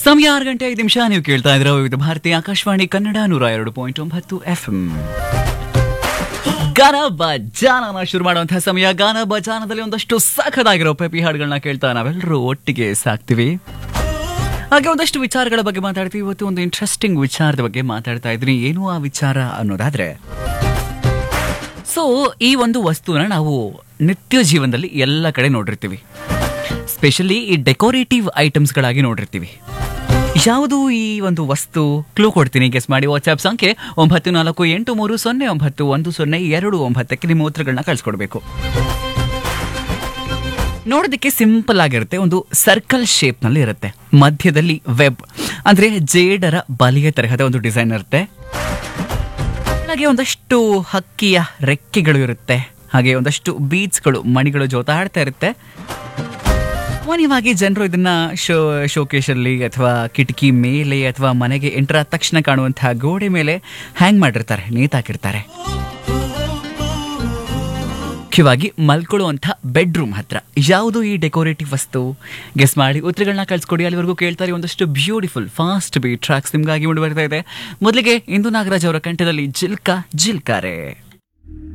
ಸಮಯ ಆರು ಗಂಟೆ ಐದು ನಿಮಿಷ ನೀವು ಕೇಳ್ತಾ ಇದ್ರ ವಿವಿಧ ಭಾರತಿ ಆಕಾಶವಾಣಿ ಕನ್ನಡ ನೂರ ಎರಡು ಪಾಯಿಂಟ್ ಒಂಬತ್ತು ಎಫ್ ಗಾನ ಬಜಾನ ಶುರು ಮಾಡುವಂತಹ ಸಮಯ ಗಾನ ಬಜಾನದಲ್ಲಿ ಒಂದಷ್ಟು ಸಖದಾಗಿರೋ ಪೆಪಿ ಹಾಡುಗಳನ್ನ ಕೇಳ್ತಾ ನಾವೆಲ್ಲರೂ ಒಟ್ಟಿಗೆ ಸಾಕ್ತಿವಿ ಹಾಗೆ ಒಂದಷ್ಟು ವಿಚಾರಗಳ ಬಗ್ಗೆ ಮಾತಾಡ್ತೀವಿ ಇವತ್ತು ಒಂದು ಇಂಟ್ರೆಸ್ಟಿಂಗ್ ವಿಚಾರದ ಬಗ್ಗೆ ಮಾತಾಡ್ತಾ ಇದ್ದೀನಿ ಏನು ಆ ವಿಚಾರ ಅನ್ನೋದಾದ್ರೆ ಸೊ ಈ ಒಂದು ವಸ್ತುನ ನಾವು ನಿತ್ಯ ಜೀವನದಲ್ಲಿ ಎಲ್ಲ ಕಡೆ ನೋಡಿರ್ತೀವಿ ಸ್ಪೆಷಲಿ ಈ ಡೆಕೋರೇಟಿವ್ ಐಟಮ್ಸ್ಗಳಾಗಿ ನೋಡಿರ್ತೀವಿ ಯಾವುದು ಈ ಒಂದು ವಸ್ತು ಕ್ಲೂ ಕೊಡ್ತೀನಿ ಗೆಸ್ ಮಾಡಿ ವಾಟ್ಸ್ಆಪ್ ಸಂಖ್ಯೆ ಒಂಬತ್ತು ನಾಲ್ಕು ಎಂಟು ಮೂರು ಸೊನ್ನೆ ಒಂಬತ್ತು ಒಂದು ಸೊನ್ನೆ ಎರಡು ಒಂಬತ್ತಕ್ಕೆ ನಿಮ್ಮ ಉತ್ತರಗಳನ್ನ ಕಳಿಸ್ಕೊಡ್ಬೇಕು ನೋಡೋದಕ್ಕೆ ಸಿಂಪಲ್ ಆಗಿರುತ್ತೆ ಒಂದು ಸರ್ಕಲ್ ಶೇಪ್ ನಲ್ಲಿ ಇರುತ್ತೆ ಮಧ್ಯದಲ್ಲಿ ವೆಬ್ ಅಂದ್ರೆ ಜೇಡರ ಬಲಿಯ ತರಹದ ಒಂದು ಡಿಸೈನ್ ಇರುತ್ತೆ ಹಾಗೆ ಒಂದಷ್ಟು ಹಕ್ಕಿಯ ರೆಕ್ಕೆಗಳು ಇರುತ್ತೆ ಹಾಗೆ ಒಂದಷ್ಟು ಬೀಚ್ಗಳು ಮಣಿಗಳು ಜೋತಾಡ್ತಾ ಇರುತ್ತೆ ಸಾಮಾನ್ಯವಾಗಿ ಜನರು ಇದನ್ನ ಶೋ ಶೋಕೇಶಲ್ಲಿ ಅಥವಾ ಕಿಟಕಿ ಮೇಲೆ ಅಥವಾ ಮನೆಗೆ ಎಂಟರ್ ಆದ ತಕ್ಷಣ ಕಾಣುವಂತಹ ಗೋಡೆ ಮೇಲೆ ಹ್ಯಾಂಗ್ ಮಾಡಿರ್ತಾರೆ ನೇತಾಕಿರ್ತಾರೆ ಮುಖ್ಯವಾಗಿ ಮಲ್ಕೊಳ್ಳುವಂಥ ಬೆಡ್ರೂಮ್ ಹತ್ರ ಯಾವುದು ಈ ಡೆಕೋರೇಟಿವ್ ವಸ್ತು ಗೆಸ್ ಮಾಡಿ ಉತ್ತರಗಳನ್ನ ಕಳ್ಸಿಕೊಡಿ ಅಲ್ಲಿವರೆಗೂ ಕೇಳ್ತಾರೆ ಒಂದಷ್ಟು ಬ್ಯೂಟಿಫುಲ್ ಫಾಸ್ಟ್ ಬೀಟ್ ಟ್ರ್ಯಾಕ್ಸ್ ನಿಮ್ಗಾಗಿ ಮುಂದೆ ಬರ್ತಾ ಇದೆ ಮೊದಲಿಗೆ ಇಂದು ನಾಗರಾಜ್ ಅವರ ಕಂಠದಲ್ಲಿ ಜಿಲ್ಕ ಜಿಲ್ಕಾರೆ